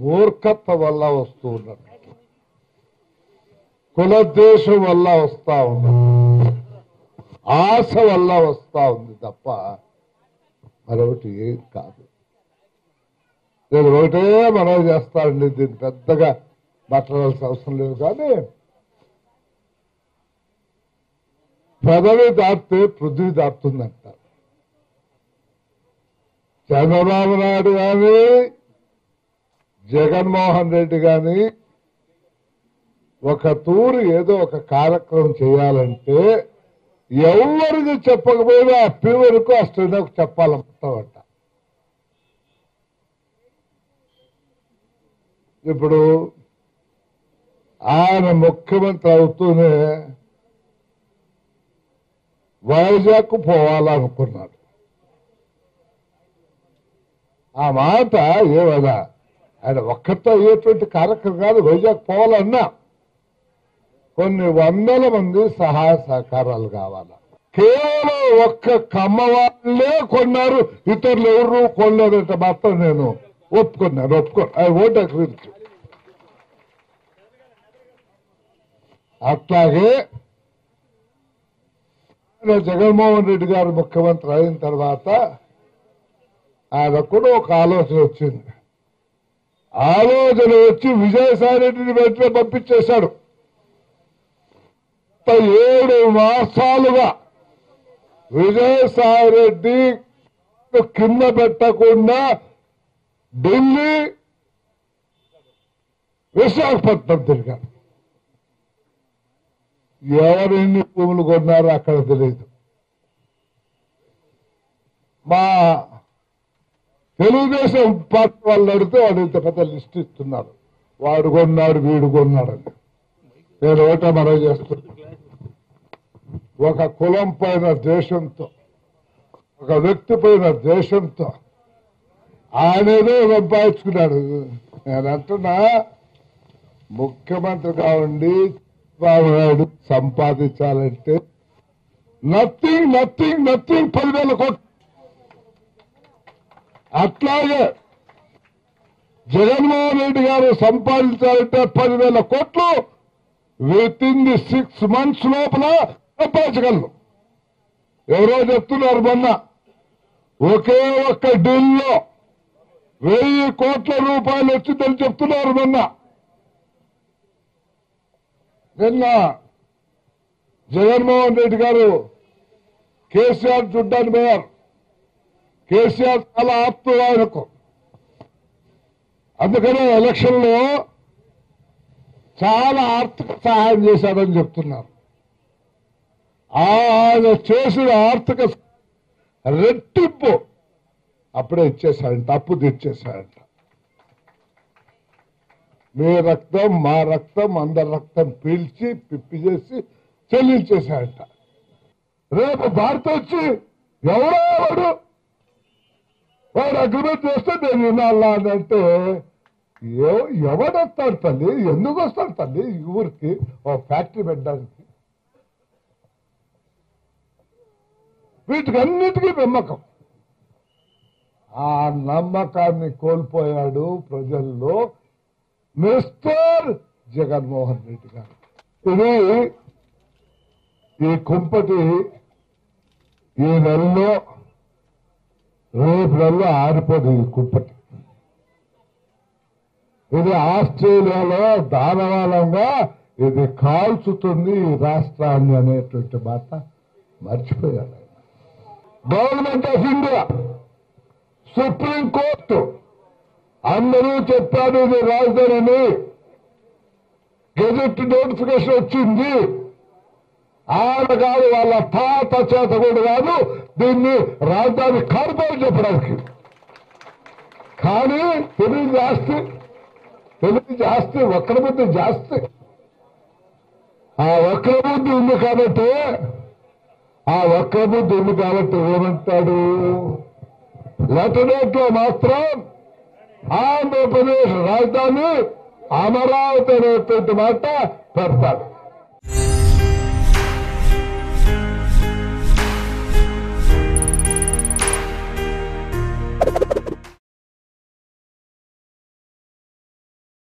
మూర్ఖత్వం వల్ల వస్తూ ఉన్నది కులద్వేషం వల్ల వస్తా ఉన్నది ఆశ వల్ల వస్తా ఉంది తప్ప మరొకటి ఏం కాదు నేను ఒకటే మనవి చేస్తానండి దీన్ని పెద్దగా మాట్లాడాల్సిన అవసరం లేదు కానీ పెదవి దాటితే పృథ్వీ దాటుతుందంటారు చంద్రబాబు నాయుడు కానీ జగన్మోహన్ రెడ్డి కానీ ఒక తూరు ఏదో ఒక కార్యక్రమం చేయాలంటే ఎవరికి చెప్పకపోయినా అప్పి వరకు అష్టకు చెప్పాలంటామంట ఇప్పుడు ఆయన ముఖ్యమంత్రి అవుతూనే వైజాగ్ పోవాలనుకున్నాడు ఆ మాట ఏమదా ఆయన ఒక్కరితో అయ్యేటువంటి కార్యక్రమం కాదు వైజాగ్ పోవాలన్నా కొన్ని వందల మంది సహాయ సహకారాలు కావాలి కేవలం ఒక్క కమ్మ వాళ్ళే కొన్నారు ఇతరులు ఎవరు కొనలేదంటే మాత్రం నేను ఒప్పుకున్నాను ఒప్పుకో ఐ ఓట్ అగ్రీ అట్లాగే ఆయన జగన్మోహన్ రెడ్డి గారు ముఖ్యమంత్రి అయిన తర్వాత ఆయన కూడా ఒక ఆలోచన వచ్చింది ఆలోచన వచ్చి విజయసాయి రెడ్డిని వెంటనే పంపించేశాడు గత ఏడు మాసాలుగా విజయసాయి రెడ్డి కింద పెట్టకుండా ఢిల్లీ విశాఖపట్నం తిరిగారు ఎవరు ఎన్ని భూములు కొన్నారో అక్కడ తెలియదు మా తెలుగుదేశం పార్టీ వాళ్ళు అడిగితే వాడు ఇంత పెద్ద లిస్ట్ ఇస్తున్నారు వాడు కొన్నాడు వీడు కొన్నాడని నేను ఒకటే మనం చేస్తున్నా ఒక కులం పైన దేశంతో ఒక వ్యక్తి పైన దేశంతో ఆయనేదో సంపాదించుకున్నాడు నేను అంటున్నా ముఖ్యమంత్రిగా ఉండి చంద్రబాబు నాయుడు సంపాదించాలంటే నథింగ్ నథింగ్ నథింగ్ పదివేల కోట్లు అట్లాగే జగన్మోహన్ రెడ్డి గారు సంపాదించాలంటే పదివేల కోట్లు within the six months లోపల సంపాదించగలను ఎవరో చెప్తున్నారు మొన్న ఒకే ఒక్క డీల్లో వెయ్యి కోట్ల రూపాయలు వచ్చిందని చెప్తున్నారు మొన్న నిన్న జగన్మోహన్ రెడ్డి గారు కేసీఆర్ చూడ్డానికి పోయారు కేసీఆర్ చాలా ఆప్తులు ఆయనకు అందుకనే ఎలక్షన్ లో చాలా ఆర్థిక సహాయం చేశాడని చెప్తున్నారు ఆయన చేసిన ఆర్థిక రెట్టింపు అప్పుడే ఇచ్చేశాడంట అప్పు తెచ్చేశాడంట మీ రక్తం మా రక్తం అందరి రక్తం పీల్చి పిప్పి చేసి చెల్లించేశాడంట రేపు భారత వచ్చి ఎవరో వాడు వాడు అగ్రిమెంట్ చేస్తే నేను వినాలా అని అంటే ఎవ- ఎవడొస్తాడు తల్లి ఎందుకు వస్తాడు తల్లి ఈ ఊరికి ఓ ఫ్యాక్టరీ పెట్టడానికి వీటికి అన్నిటికీ నమ్మకం ఆ నమ్మకాన్ని కోల్పోయాడు ప్రజల్లో మిస్టర్ జగన్మోహన్ రెడ్డి గారు ఇది ఈ కుంపటి ఈ నెలలో రేపు నెలలో ఆరిపోదు ఈ కుంపటి ఇది ఆస్ట్రేలియాలో దానవాలంగా ఇది కాల్చుతుంది ఈ రాష్ట్రాన్ని అనేటువంటి మాట మర్చిపోయాడు ఆయన. Government of India supreme court అందరూ చెప్పారు ఇది రాజధానిని గెజెట్ నోటిఫికేషన్ వచ్చింది ఆయన కాదు వాళ్ళ తాత చేత కూడా కాదు దీన్ని రాజధాని కాడుకోని చెప్పడానికి కానీ తెలుగు జాస్తి తెలుగు జాస్తి ఒక్కడి బుద్ధి జాస్తి ఆ ఒక్కడి బుద్ధి ఉంది కాబట్టి ఆ ఒక్క బుద్ధి ఉంది కాబట్టి ఏమంటాడు లెటర్నెట్ లో మాత్రం ఆంధ్రప్రదేశ్ రాజధాని అమరావతి అనేటువంటి మాట పెడతాడు